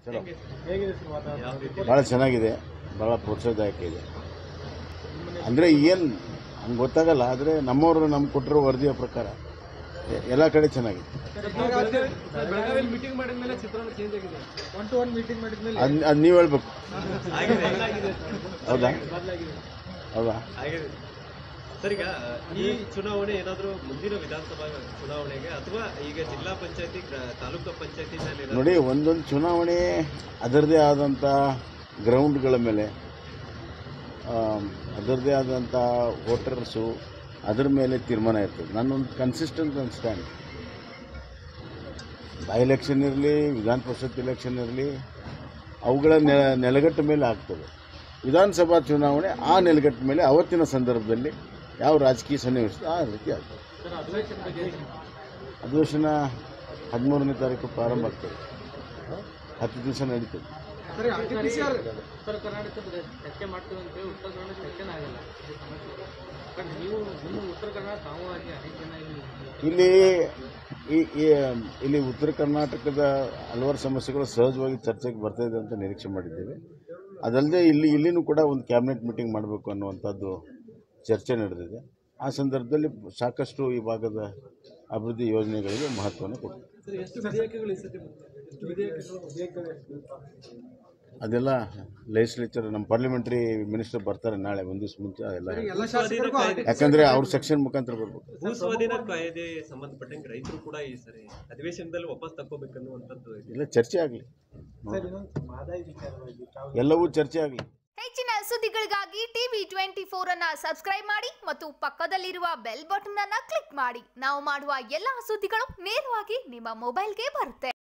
ಚಲೋ ಹೇಗಿದೆ ಸರ್ ವಾತಾವರಣ ಯಾವ ರೀತಿ ಭಾಳ ಚೆನ್ನಾಗಿದೆ ಭಾಳ ಪ್ರೋತ್ಸಾಹದಾಯಕ ಇದೆ ಅಂದರೆ ಏನು ಹಂಗೆ ಗೊತ್ತಾಗಲ್ಲ ಆದರೆ ನಮ್ಮವರು ನಮ್ಗೆ ಕೊಟ್ಟಿರೋ ವರದಿಯ ಪ್ರಕಾರ ಎ- ಎಲ್ಲ ಕಡೆ ಚೆನ್ನಾಗಿದೆ ಬೆಳಗಾವಿಯಲ್ಲಿ ಮೀಟಿಂಗ್ ಮಾಡಿದ ಮೇಲೆ ಚಿತ್ರಣ ಚೇಂಜ್ ಆಗಿದೆ ಒನ್ ಟು ಒನ್ ಮೀಟಿಂಗ್ ಮಾಡಿದ ಮೇಲೆ ಅದು ಅದು ನೀವು ಹೇಳ್ಬೇಕು ಆಗಿದೆ ಹೌದಾ ಬದಲಾಗಿದೆ ಹೌದಾ ಆಗಿದೆ ಸರ್ ಈಗ ಈ ಚುನಾವಣೆ ಏನಾದರೂ ಮುಂದಿನ ವಿಧಾನಸಭಾ ಚುನಾವಣೆಗೆ ಅಥವಾ ಈಗ ಜಿಲ್ಲಾ ಪಂಚಾಯತಿ ತಾಲೂಕು ಪಂಚಾಯತಿ ಮೇಲೆ ಏನಾದ್ರು- ನೋಡಿ ಒಂದೊಂದು ಚುನಾವಣೆ ಅದರದೇ ಆದಂಥ ಗ್ರೌಂಡ್ಗಳ ಮೇಲೆ ಆಮ್, ಅದರದೇ ಆದಂಥ ವೋಟರ್ಸು ಅದ್ರ ಮೇಲೆ ತೀರ್ಮಾನ ಇರ್ತದೆ ನನ್ನೊಂದು ಕನ್ಸಿಸ್ಟೆಂಟ್ ಒಂದು ಸ್ಟ್ಯಾಂಡ್ ಬೈ ಎಲೆಕ್ಷನ್ ಇರಲಿ ವಿಧಾನ ಪರಿಷತ್ ಎಲೆಕ್ಷನ್ ಇರಲಿ ಅವುಗಳ ನೆ ನೆಲಗಟ್ಟ ಮೇಲೆ ಆಗ್ತದೆ ವಿಧಾನಸಭಾ ಚುನಾವಣೆ ಆ ನೆಲಗಟ್ಟ ಮೇಲೆ ಅವತ್ತಿನ ಸಂದರ್ಭದಲ್ಲಿ ಯಾವ ರಾಜಕೀಯ ಸನ್ನಿವೇಶ ಆ ರೀತಿ ಆಗ್ತದೆ ಸರ್ ಅಧಿವೇಶನ ಬಗ್ಗೆ ಅಧಿವೇಶನ ಹದಿಮೂರನೇ ತಾರೀಕು ಪ್ರಾರಂಭ ಆಗ್ತದೆ ಹತ್ತು ದಿವಸ ನಡೀತದೆ ಸರ್ ಆರ್ಟಿಫಿಷಿಯಲ್ ಉತ್ತರ ಕರ್ನಾಟಕದ ಚರ್ಚೆ ಮಾಡ್ತೀವಿ ಅಂತೇಳಿ ಉತ್ತರ ಕರ್ನಾಟಕ ಚರ್ಚೆನೇ ಆಗಲ್ಲ ಇದು ಸಮಸ್ಯೆ ಬಟ್ ನೀವು ನಿಮ್ಮ ಉತ್ತರ ಕರ್ನಾಟಕ ತಾವು ಆಗಿ ಅನೇಕ ಜನ ಇಲ್ಲಿ ಇಲ್ಲಿ ಈ ಈ ಇಲ್ಲಿ ಉತ್ತರ ಕರ್ನಾಟಕದ ಹಲವಾರು ಸಮಸ್ಯೆಗಳು ಸಹಜವಾಗಿ ಚರ್ಚೆಗೆ ಬರ್ತಾ ಇದೆ ಅಂತ ನಿರೀಕ್ಷೆ ಮಾಡಿದ್ದೇವೆ ಅದಲ್ಲದೆ ಇಲ್ಲಿ ಇಲ್ಲಿನೂ ಕೂಡ ಒಂದು ಕ್ಯಾಬಿನೆಟ್ ಮೀಟಿಂಗ್ ಮಾಡಬೇಕು ಅನ್ನುವಂಥದ್ದು ಚರ್ಚೆ ನಡೆದಿದೆ ಆ ಸಂದರ್ಭದಲ್ಲಿ ಸಾಕಷ್ಟು ಈ ಭಾಗದ ಅಭಿವೃದ್ಧಿ ಯೋಜನೆಗಳಿಗೆ ಮಹತ್ವವನ್ನು ಕೊಡ್ತೀವಿ ಸರ್ ಎಷ್ಟು ವಿಧೇಯಕಗಳು ಈ ಸತಿ ಎಷ್ಟು ವಿಧೇಯಕಗಳು ವಿಧೇಯಕಗಳು ಅದೆಲ್ಲ ಲೆಜಿಸ್ಲೇಚರ್ ನಮ್ಮ ಪಾರ್ಲಿಮೆಂಟ್ರಿ ಮಿನಿಸ್ಟರ್ ಬರ್ತಾರೆ ನಾಳೆ ಒಂದು ದಿವಸ ಮುಂಚೆ ಅದೆಲ್ಲ ಎಲ್ಲ ಶಾಸಕರಿಗೂ ಯಾಕಂದರೆ ಅವ್ರ ಸೆಕ್ಷನ್ ಮುಖಾಂತರ ಬರ್ಬೇಕು ಭೂ ಸ್ವಾಧೀನ ಕಾಯ್ದೆ ಸಂಬಂಧಪಟ್ಟಂಗೆ ರೈತರು ಕೂಡ ಈ ಸರಿ ಅಧಿವೇಶನದಲ್ಲಿ ವಾಪಸ್ ತಕ್ಕೋಬೇಕನ್ನುವಂಥದ್ದು ಇದೆ. ಇಲ್ಲ ಚರ್ಚೆ ಆಗಲಿ ಎಲ್ಲವೂ ಚರ್ಚೆ ಆಗಲಿ ಹೆಚ್ಚಿನ ಸುದ್ದಿಗಳಿಗಾಗಿ ಟಿವಿ ಟ್ವೆಂಟಿ ಫೋರ್ ಅನ್ನ ಸಬ್ಸ್ಕ್ರೈಬ್ ಮಾಡಿ ಮತ್ತು ಪಕ್ಕದಲ್ಲಿರುವ ಬೆಲ್ ಬಟನ್ ಅನ್ನ ಕ್ಲಿಕ್ ಮಾಡಿ ನಾವು ಮಾಡುವ ಎಲ್ಲಾ ಸುದ್ದಿಗಳು ನೇರವಾಗಿ ನಿಮ್ಮ ಮೊಬೈಲ್ಗೆ ಬರುತ್ತೆ